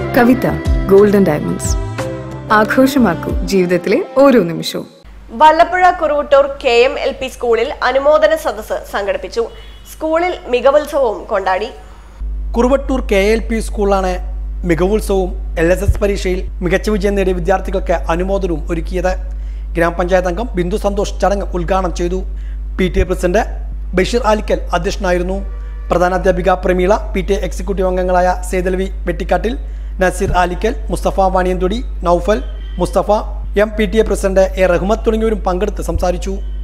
കവിത golden diamonds ആഘോഷമാക്കൂ ജീവിതത്തിലെ ഓരോ നിമിഷവും Vallappuzha Kuruvattur K M L P സ്കൂളിൽ അനുമോദന സദസ്സ് സംഘടിപ്പിച്ചു സ്കൂളിൽ മികവുത്സവവും കൊണ്ടാടി കുറുവട്ടൂർ കെ എൽ പി സ്കൂളാണ് മികവുത്സവവും എൽ എസ് എസ് പരീക്ഷയിൽ മികച്ച വിജയം നേടിയ വിദ്യാർത്ഥികൾക്ക് അനുമോദനവും ഒരുക്കിയത് ഗ്രാമപഞ്ചായത്ത് അംഗം ബിന്ദു സന്തോഷ് ചടങ്ങ് ഉദ്ഘാടനം ചെയ്തു P T A president Basheer Alikkal അധ്യക്ഷനായിരുന്നു പ്രധാനാധ്യാപിക Prameela P T A executive അംഗങ്ങളായ Sethalavi Vettikkattil Naseer Alikkal Mustafa Vaniyanthodi Noufal Mustafa M P T A president A Rahmath തുടങ്ങിയവരും പങ്കെടുത്ത് സംസാരിച്ചു